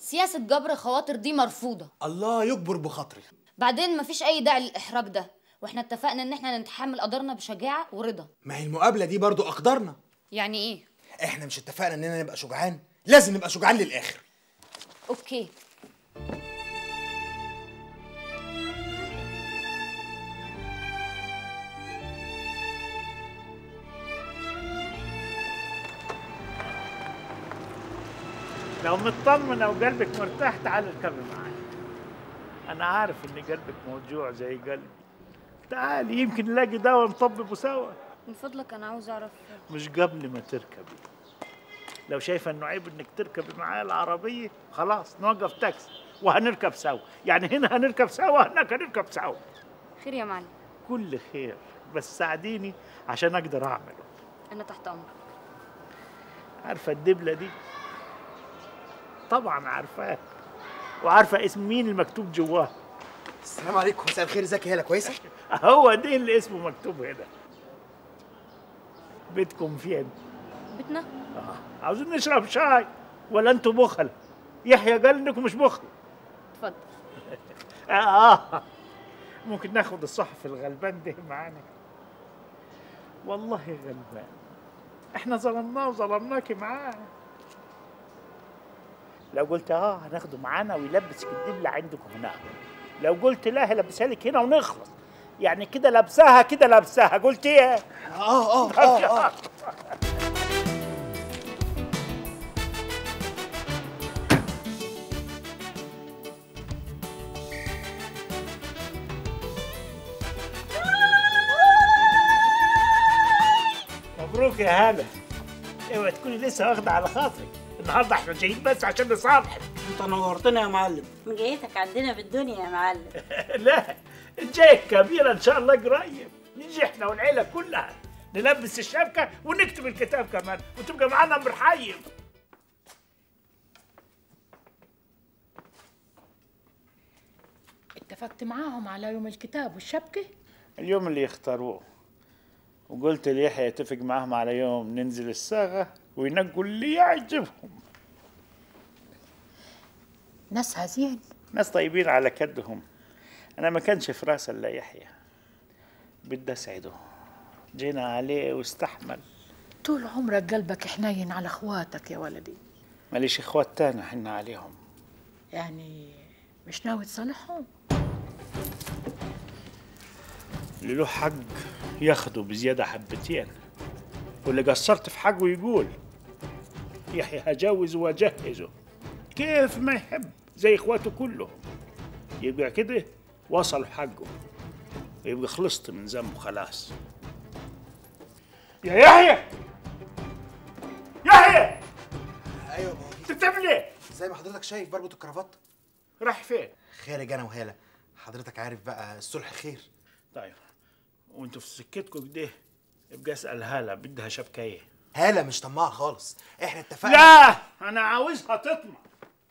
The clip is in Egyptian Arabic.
سياسة جبر خواطر دي مرفوضة الله يجبر بخاطري بعدين مفيش أي داعي للإحراج ده واحنا اتفقنا إن احنا نتحمل قدرنا بشجاعة ورضا ما هي المقابله دي برضو اقدارنا يعني إيه؟ احنا مش اتفقنا اننا نبقى شجعان لازم نبقى شجعان للاخر أوكي لو مطمنة وقلبك مرتاح تعالي اركبي معايا أنا عارف إن قلبك موجوع زي قلبي تعالي يمكن نلاقي دواء نطببه سوا من فضلك أنا عاوز أعرف مش قبل ما تركبي لو شايفة إنه عيب إنك تركبي معايا العربية خلاص نوقف تاكسي وهنركب سوا يعني هنا هنركب سوا هناك هنركب سوا خير يا معلم كل خير بس ساعديني عشان أقدر أعمله أنا تحت أمرك عارفة الدبلة دي طبعا عارفاها وعارفة اسم مين المكتوب جواه السلام عليكم مساء الخير ازيك يا هلا كويسه هو ده اللي اسمه مكتوب هنا بيتكم فين؟ بيتنا آه. عاوزين نشرب شاي ولا انتوا بخل؟ يحيى قال انكم مش بخل اتفضل آه. آه. ممكن ناخد الصحفي الغلبان ده معانا والله غلبان احنا ظلمناه وظلمناكي معاه لو قلت اه هناخده معانا ويلبسك الدبلة عندكم هناك لو قلت لا هلبسها لك هنا ونخلص يعني كده لابساها كده لابساها قلت ايه اه اه اه اه مبروك يا هلا اوعي تكوني لسه واخده على خاطرك النهارده احنا جايين بس عشان نصالحك انت نورتنا يا معلم جايتك عندنا في الدنيا يا معلم لا الجاي كبيرة ان شاء الله قريب نيجي احنا والعيله كلها نلبس الشبكه ونكتب الكتاب كمان وتبقى معانا مرحيم اتفقت معاهم على يوم الكتاب والشبكة اليوم اللي يختاروه وقلت ليحيى يتفق معاهم على يوم ننزل الصاغه وينقوا اللي يعجبهم ناسها زين ناس طيبين على كدهم انا ما كانش في راسي الا يحيى بدي اسعده جينا عليه واستحمل طول عمرك قلبك حنين على اخواتك يا ولدي ماليش اخوات تاني حنا عليهم يعني مش ناوي تصالحهم اللي له حق ياخده بزيادة حبتين واللي قصرت في حقه يقول يحيى هجوز واجهزه كيف ما يحب زي اخواته كلهم يبقى كده وصل حقه ويبقى خلصت من ذنبه خلاص يا يحيى يحيى ايوه يا بابا انت بتعمل ايه؟ زي ما حضرتك شايف بربط الكرافات رايح فين؟ خارج انا وهاله حضرتك عارف بقى الصلح خير طيب وانتوا في سكتكم كده يبقى اسال هاله بدها شبكه ايه؟ هاله مش طماعه خالص احنا اتفقنا لا انا عاوزها تطمع